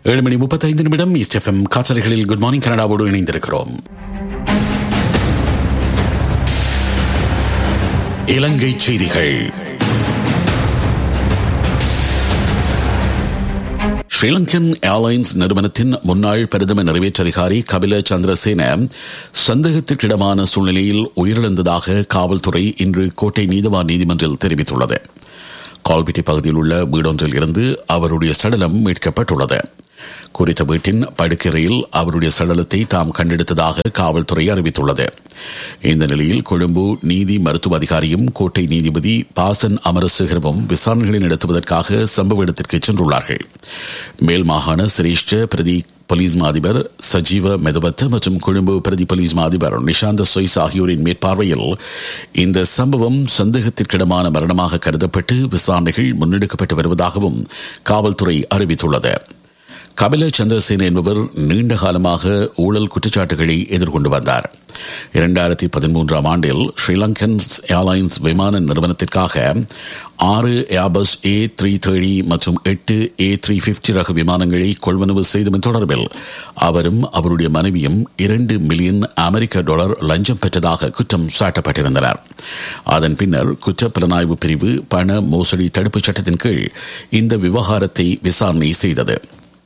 ஏழு மணி முப்பத்தைந்து நிமிடம் ஈஸ்ட் எஃப்எம் காற்றலைகளில் குட் மார்னிங் கனடாவோடு இணைந்திருக்கிறோம் இலங்கை செய்திகள் ஸ்ரீலங்கன் ஏர்லைன்ஸ் நிறுவனத்தின் முன்னாள் பிரதம நிறைவேற்று அதிகாரி கபில சந்திரசேன சந்தேகத்திற்கிடமான சூழ்நிலையில் உயிரிழந்ததாக காவல்துறை இன்று கோட்டை நீதவான் நீதிமன்றில் தெரிவித்துள்ளது கால்பிட்டி பகுதியில் உள்ள வீடொன்றில் இருந்து அவருடைய சடலம் மீட்கப்பட்டுள்ளது குறித்த வீட்டின் படுக்கறையில் அவருடைய சடலத்தை தாம் கண்டெடுத்ததாக காவல்துறை அறிவித்துள்ளது இந்த நிலையில் கொழும்பு நீதி மருத்துவ அதிகாரியும் கோட்டை நீதிபதி பாசன் அமரசேகரமும் விசாரணைகளை நடத்துவதற்காக சம்பவ இடத்திற்கு சென்றுள்ளார்கள் மேல் மாகாண சிரேஷ்ட பிரதி போலீஸ் மாதிபர் சஜீவ மெதவத்த மற்றும் கொழும்பு பிரதி போலீஸ் மாதிபர் நிஷாந்த சொய்ஸ் ஆகியோரின் மேற்பார்வையில் இந்த சம்பவம் சந்தேகத்திற்கிடமான மரணமாக கருதப்பட்டு விசாரணைகள் முன்னெடுக்கப்பட்டு வருவதாகவும் காவல்துறை அறிவித்துள்ளது கபில சந்திரசேன என்பவர் நீண்ட காலமாக ஊழல் குற்றச்சாட்டுகளை எதிர்கொண்டு வந்தார் இரண்டாயிரத்தி பதிமூன்றாம் ஆண்டில் ஸ்ரீலங்கன் ஏர்லைன்ஸ் விமான நிறுவனத்திற்காக ஆறு ஏபஸ் ஏ த்ரீ தேர்ட்டி மற்றும் எட்டு ஏ த்ரீ பிப்டி ரக விமானங்களை கொள்வனவு செய்ததன் தொடர்பில் அவரும் அவருடைய மனைவியும் இரண்டு மில்லியன் அமெரிக்க டாலர் லஞ்சம் பெற்றதாக குற்றம் சாட்டப்பட்டிருந்தனர் அதன் பின்னர் குற்றப்புலனாய்வு பிரிவு பண மோசடி தடுப்புச் சட்டத்தின் கீழ் இந்த விவகாரத்தை விசாரணை செய்தது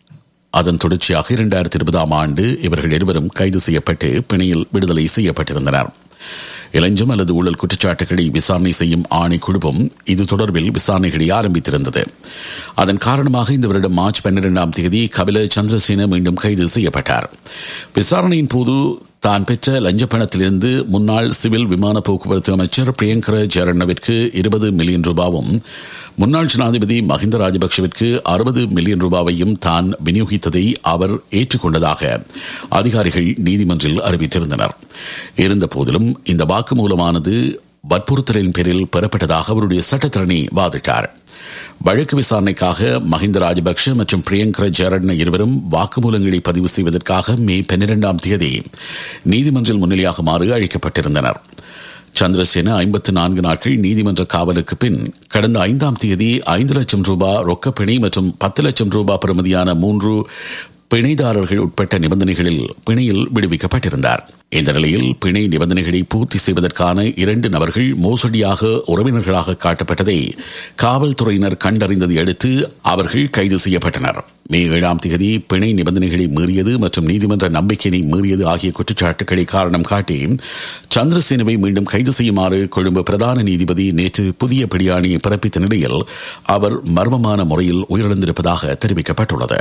அதன் தொடர்ச்சியாக இரண்டாயிரத்தி இருபதாம் ஆண்டு இவர்கள் இருவரும் கைது செய்யப்பட்டு பிணையில் விடுதலை செய்யப்பட்டிருந்தனர் இளஞ்சம் அல்லது ஊழல் குற்றச்சாட்டுகளை விசாரணை செய்யும் ஆணைக்குழுவும் இது தொடர்பில் விசாரணைகளை ஆரம்பித்திருந்தது அதன் காரணமாக இந்த வருடம் மார்ச் பன்னிரெண்டாம் தேதி கபில சந்திரசேன மீண்டும் கைது செய்யப்பட்டார் விசாரணையின் போது தான் பெற்ற லஞ்ச பணத்திலிருந்து முன்னாள் சிவில் விமான போக்குவரத்து அமைச்சர் பிரியங்கர ஜெரண்ணவிற்கு இருபது மில்லியன் ரூபாவும் முன்னாள் ஜனாதிபதி மஹிந்த ராஜபக்சவிற்கு அறுபது மில்லியன் ரூபாவையும் தான் விநியோகித்ததை அவர் ஏற்றுக்கொண்டதாக அதிகாரிகள் நீதிமன்றில் அறிவித்திருந்தனர் இருந்த போதிலும் இந்த வாக்குமூலமானது வற்புறுத்தலின் பேரில் பெறப்பட்டதாக அவருடைய சட்டத்தரணி வாதிட்டார் வழக்கு விசாரணைக்காக மஹிந்த ராஜபக்ஷ மற்றும் பிரியங்கர ஜெரட்ன இருவரும் வாக்குமூலங்களை பதிவு செய்வதற்காக மே பன்னிரெண்டாம் தேதி நீதிமன்றில் முன்னிலையாகுமாறு அழைக்கப்பட்டிருந்தனர் சந்திரசேன ஐம்பத்து நான்கு நாட்கள் நீதிமன்ற காவலுக்கு பின் கடந்த ஐந்தாம் தேதி ஐந்து லட்சம் ரூபாய் ரொக்கப்பிணை மற்றும் பத்து லட்சம் ரூபாய் பெறுமதியான மூன்று பிணைதாரர்கள் உட்பட்ட நிபந்தனைகளில் பிணையில் விடுவிக்கப்பட்டிருந்தார் இந்த நிலையில் பிணை நிபந்தனைகளை பூர்த்தி செய்வதற்கான இரண்டு நபர்கள் மோசடியாக உறவினர்களாக காட்டப்பட்டதை காவல்துறையினர் கண்டறிந்ததை அடுத்து அவர்கள் கைது செய்யப்பட்டனர் மே ஏழாம் தேதி பிணை நிபந்தனைகளை மீறியது மற்றும் நீதிமன்ற நம்பிக்கையை மீறியது ஆகிய குற்றச்சாட்டுகளை காரணம் காட்டி சந்திரசேனவை மீண்டும் கைது செய்யுமாறு கொழும்பு பிரதான நீதிபதி நேற்று புதிய பிடியாணியை பிறப்பித்த நிலையில் அவர் மர்மமான முறையில் உயிரிழந்திருப்பதாக தெரிவிக்கப்பட்டுள்ளது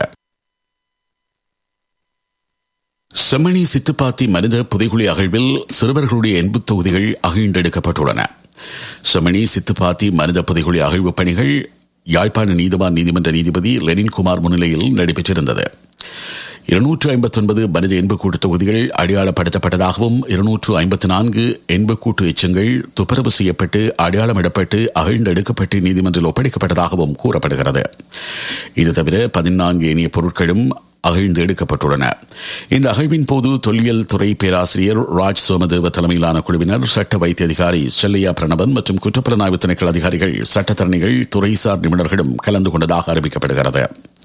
செம்மணி சித்துப்பாத்தி மனித புதைகுழி அகழ்வில் சிறுவர்களுடைய எண்பு தொகுதிகள் அகழ்ந்தெடுக்கப்பட்டுள்ளன செம்மணி சித்துப்பாத்தி மனித புதைகுழி அகழ்வு பணிகள் யாழ்ப்பாண நீதிவான் நீதிமன்ற நீதிபதி லெனின்குமார் முன்னிலையில் நடைபெற்றிருந்தது இருநூற்று ஐம்பத்தி ஒன்பது மனித எண்புக்கூட்டு தொகுதிகள் அடையாளப்படுத்தப்பட்டதாகவும் இருநூற்று ஐம்பத்தி நான்கு எண்புக்கூட்டு எச்சங்கள் துப்புரவு செய்யப்பட்டு அடையாளமிடப்பட்டு அகழ்ந்தெடுக்கப்பட்டு நீதிமன்றில் ஒப்படைக்கப்பட்டதாகவும் கூறப்படுகிறது இது தவிர பதினான்கு ஏனைய பொருட்களும் அகழ்ந்து எடுக்கப்பட்டுள்ளன இந்த அகழ்வின் போது தொல்லியல் துறை பேராசிரியர் ராஜ் சோமதேவ தலைமையிலான குழுவினர் சட்ட வைத்திய அதிகாரி செல்லையா பிரணவன் மற்றும் குற்றப்புலனாய்வு திணைக்கள அதிகாரிகள் சட்டத்தரணிகள் துறைசார் நிபுணர்களும் கலந்து கொண்டதாக அறிவிக்கப்படுகிறது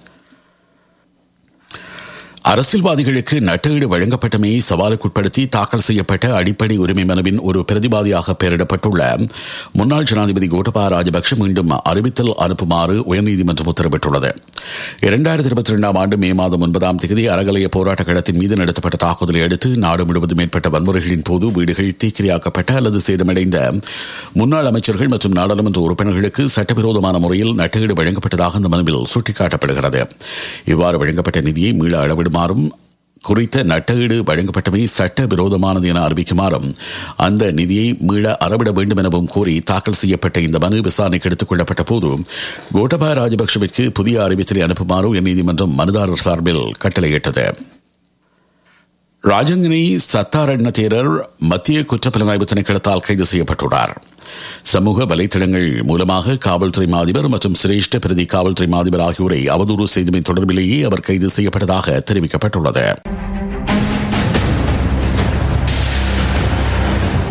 அரசியல்வாதிகளுக்கு நட்டஈடு வழங்கப்பட்டமையை சவாலுக்குட்படுத்தி தாக்கல் செய்யப்பட்ட அடிப்படை உரிமை மனுவின் ஒரு பிரதிவாதியாக பெயரிடப்பட்டுள்ள முன்னாள் ஜனாதிபதி கோட்டபா ராஜபக்ஷ மீண்டும் அறிவித்தல் அனுப்புமாறு உயர்நீதிமன்றம் உத்தரவிட்டுள்ளது இரண்டாயிரத்தி இருபத்தி இரண்டாம் ஆண்டு மே மாதம் ஒன்பதாம் தேதி அறகலைய போராட்ட களத்தின் மீது நடத்தப்பட்ட தாக்குதலை அடுத்து நாடு முழுவதும் மேற்பட்ட வன்முறைகளின் போது வீடுகள் தீக்கிரையாக்கப்பட்ட அல்லது சேதமடைந்த முன்னாள் அமைச்சர்கள் மற்றும் நாடாளுமன்ற உறுப்பினர்களுக்கு சட்டவிரோதமான முறையில் நட்டஈடு வழங்கப்பட்டதாக அந்த மனுவில் சுட்டிக்காட்டப்படுகிறது இவ்வாறு வழங்கப்பட்ட நிதியை மீள அளவிடும் வழங்குமாறும் குறித்த நட்டஈடு வழங்கப்பட்டமை சட்ட விரோதமானது என அறிவிக்குமாறும் அந்த நிதியை மீள அறவிட வேண்டும் எனவும் கோரி தாக்கல் செய்யப்பட்ட இந்த மனு விசாரணைக்கு எடுத்துக் கொள்ளப்பட்ட போது கோட்டபாய ராஜபக்சவிற்கு புதிய அறிவித்தலை அனுப்புமாறு உயர்நீதிமன்றம் மனுதாரர் சார்பில் கட்டளையிட்டது ராஜங்கினி சத்தாரண்ண தேரர் மத்திய குற்றப்புலனாய்வு திணைக்களத்தால் கைது செய்யப்பட்டுள்ளார் சமூக வலைதளங்கள் மூலமாக காவல்துறை மாதிபர் மற்றும் சிரேஷ்ட பிரதி காவல்துறை மாதிபர் ஆகியோரை அவதூறு செய்தமை தொடர்பிலேயே அவர் கைது செய்யப்பட்டதாக தெரிவிக்கப்பட்டுள்ளது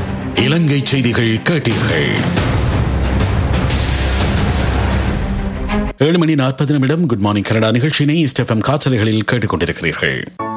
இலங்கை செய்திகள் கேட்டீர்கள் ஏழு மணி நாற்பது நிமிடம் குட் மார்னிங் கனடா நிகழ்ச்சியினை ஸ்டெஃபம் காய்ச்சல்களில் கேட்டுக்கொண்டிருக்கிறீர்கள்